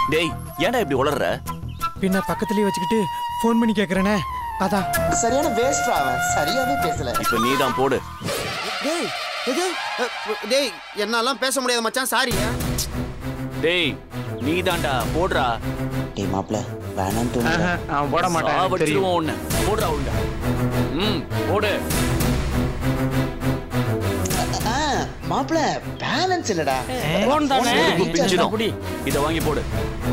டேய் ஏன்டா இப்படி உளர்ற பின்ன பக்கத்துலயே வச்சுக்கிட்டு ஃபோன் பண்ணி கேக்குறேனே அதான் சரியான வேஸ்ட் அவன் சரியாவே பேசல இப்ப நீ தான் போடு டேய் இது அ, டேய் என்னாலாம் பேச முடியாது மச்சான் சாரி டேய் நீ தான்டா போடுறா டேய் மாப்ள வேணான்னு தோணுது ஆஹா, அவன் போட மாட்டான் எனக்கு தெரியும் சாவடிச்சிருவோம் உன்னை போடுறா உள்ள ம் போடு ஆ, மாப்ள பேலன்ஸ் இல்லடா போன் தானே செருப்பு பிஞ்சிடும் குடி. இத வாங்கி போடு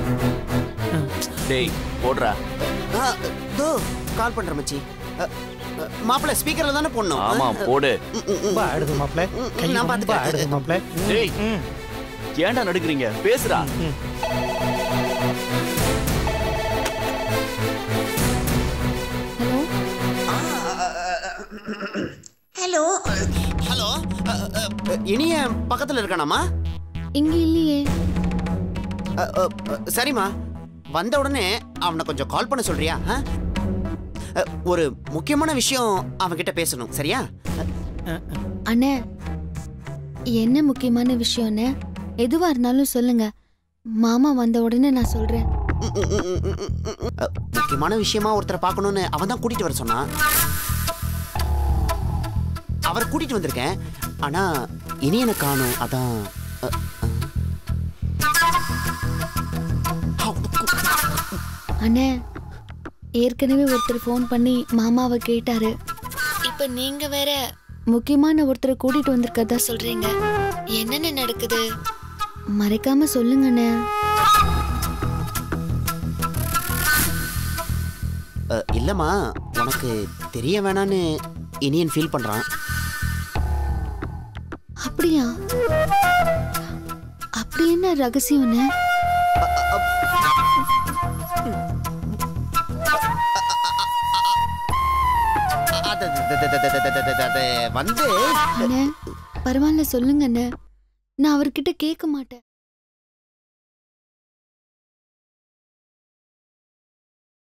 டேய் போடுறா தோ கால் பண்றேன் மச்சி அ, அ, மாப்பிள ஸ்பீக்கர்ல தானே போடணும் ஆமா போடு ம், ம், ம். ரொம்ப ஆடுது மாப்ள கை நான் ரொம்ப பாத்துக்கிறேன். ஆடுது மாப்ள டேய் ம். ஏன்டா நடுக்குறீங்க பேசுடா ஹலோ ஹலோ அ, அ, அ, இனிய பக்கத்துல இருக்கானாமா இங்க இல்லையே அ, அ, அ, சரிம்மா வந்த உடனே அவனை கொஞ்சம் கால் பண்ண சொல்றியா ஆ? அ, ஒரு முக்கியமான விஷயம் அவன்கிட்ட பேசணும் சரியா அண்ணே என்ன முக்கியமான விஷயம்னு எதுவா இருந்தாலும் சொல்லுங்க மாமா வந்த உடனே நான் சொல்றேன் ம், ம், ம், ம், ம், ம், ம். அ, முக்கியமான விஷயமா ஒருத்தரை பார்க்கணும்னு அவன் தான் கூட்டிட்டு வர சொன்னான் அவரை கூட்டிட்டு வந்திருக்கேன் ஆனா இனியனை காணும் அதான் அ, அண்ணே ஏற்கனவே ஒருத்தர் ஃபோன் பண்ணி மாமாவை கேட்டாரு இப்ப நீங்க வேற முக்கியமான ஒருத்தரை கூட்டிட்டு வந்திருக்கதா சொல்றீங்க என்னென்ன நடக்குது மறைக்காம சொல்லுங்கண்ணே அ, இல்லம்மா உனக்கு தெரிய வேணான்னு இனியன் ஃபீல் பண்றான் அப்படியா அப்படி என்ன ரகசியம்னு அது அது- அது- அது- அது- அது- அது- அது வந்து அண்ணே பரவாயில்ல சொல்லுங்க அண்ணே நான் அவர்கிட்ட கேட்க மாட்டேன்